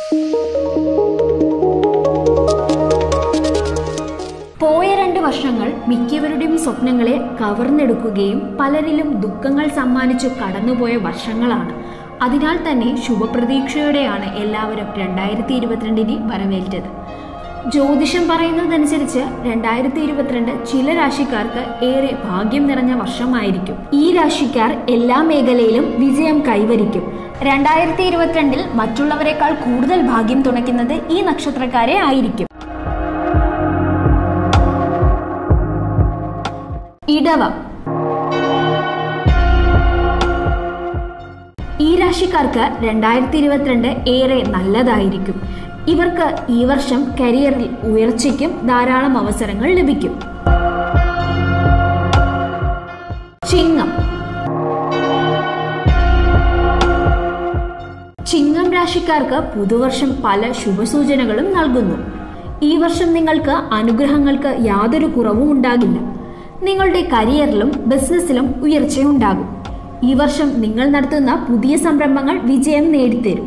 പോയ രണ്ട് വർഷങ്ങൾ മിക്കവരുടെയും സ്വപ്നങ്ങളെ കവർന്നെടുക്കുകയും പലരിലും ദുഃഖങ്ങൾ സമ്മാനിച്ചു കടന്നുപോയ വർഷങ്ങളാണ് അതിനാൽ തന്നെ ശുഭപ്രതീക്ഷയോടെയാണ് എല്ലാവരും രണ്ടായിരത്തി ഇരുപത്തിരണ്ടിനെ വരവേറ്റത് ജ്യോതിഷം പറയുന്നതനുസരിച്ച് രണ്ടായിരത്തി ഇരുപത്തിരണ്ട് ചില രാശിക്കാർക്ക് ഏറെ ഭാഗ്യം നിറഞ്ഞ വർഷമായിരിക്കും ഈ രാശിക്കാർ എല്ലാ മേഖലയിലും വിജയം കൈവരിക്കും രണ്ടായിരത്തി ഇരുപത്തിരണ്ടിൽ മറ്റുള്ളവരെക്കാൾ കൂടുതൽ ഭാഗ്യം തുണയ്ക്കുന്നത് ഈ നക്ഷത്രക്കാരെ ആയിരിക്കും ഇടവ ഈ രാശിക്കാർക്ക് രണ്ടായിരത്തി ഇരുപത്തിരണ്ട് ഏറെ നല്ലതായിരിക്കും ഇവർക്ക് ഈ വർഷം കരിയറിൽ ഉയർച്ചയ്ക്കും ധാരാളം അവസരങ്ങൾ ലഭിക്കും ചിങ്ങം ചിങ്ങം രാശിക്കാർക്ക് പുതുവർഷം പല ശുഭസൂചനകളും നൽകുന്നു ഈ വർഷം നിങ്ങൾക്ക് അനുഗ്രഹങ്ങൾക്ക് യാതൊരു കുറവും ഉണ്ടാകില്ല നിങ്ങളുടെ കരിയറിലും ബിസിനസ്സിലും ഉയർച്ചയുണ്ടാകും ഈ വർഷം നിങ്ങൾ നടത്തുന്ന പുതിയ സംരംഭങ്ങൾ വിജയം നേടിത്തരും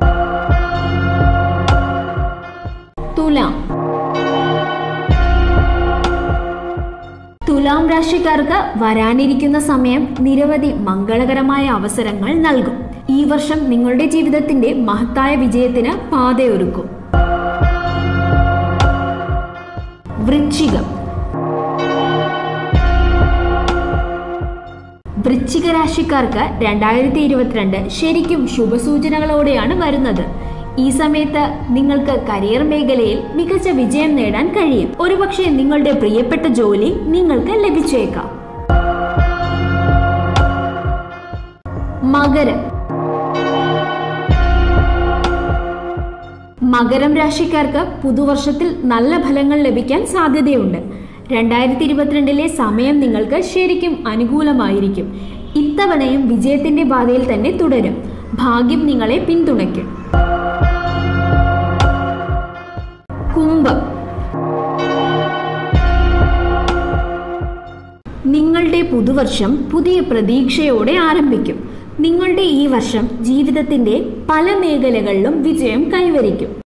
തുലാം തുലാം രാശിക്കാർക്ക് വരാനിരിക്കുന്ന സമയം നിരവധി മംഗളകരമായ അവസരങ്ങൾ നൽകും ഈ വർഷം നിങ്ങളുടെ ജീവിതത്തിന്റെ മഹത്തായ വിജയത്തിന് പാതയൊരുക്കും വൃശ്ചികം വൃശ്ചിക രാശിക്കാർക്ക് രണ്ടായിരത്തി ഇരുപത്തിരണ്ട് ശരിക്കും ശുഭസൂചനകളോടെയാണ് വരുന്നത് ഈ സമയത്ത് നിങ്ങൾക്ക് കരിയർ മേഖലയിൽ മികച്ച വിജയം നേടാൻ കഴിയും ഒരുപക്ഷെ നിങ്ങളുടെ പ്രിയപ്പെട്ട ജോലി നിങ്ങൾക്ക് ലഭിച്ചേക്കാം മകരം മകരം രാശിക്കാർക്ക് പുതുവർഷത്തിൽ നല്ല ഫലങ്ങൾ ലഭിക്കാൻ സാധ്യതയുണ്ട് രണ്ടായിരത്തി ഇരുപത്തിരണ്ടിലെ സമയം നിങ്ങൾക്ക് ശരിക്കും അനുകൂലമായിരിക്കും ഇത്തവണയും വിജയത്തിന്റെ പാതയിൽ തന്നെ തുടരും ഭാഗ്യം നിങ്ങളെ പിന്തുണയ്ക്കും കുംഭം നിങ്ങളുടെ പുതുവർഷം പുതിയ പ്രതീക്ഷയോടെ ആരംഭിക്കും നിങ്ങളുടെ ഈ വർഷം ജീവിതത്തിന്റെ പല മേഖലകളിലും വിജയം കൈവരിക്കും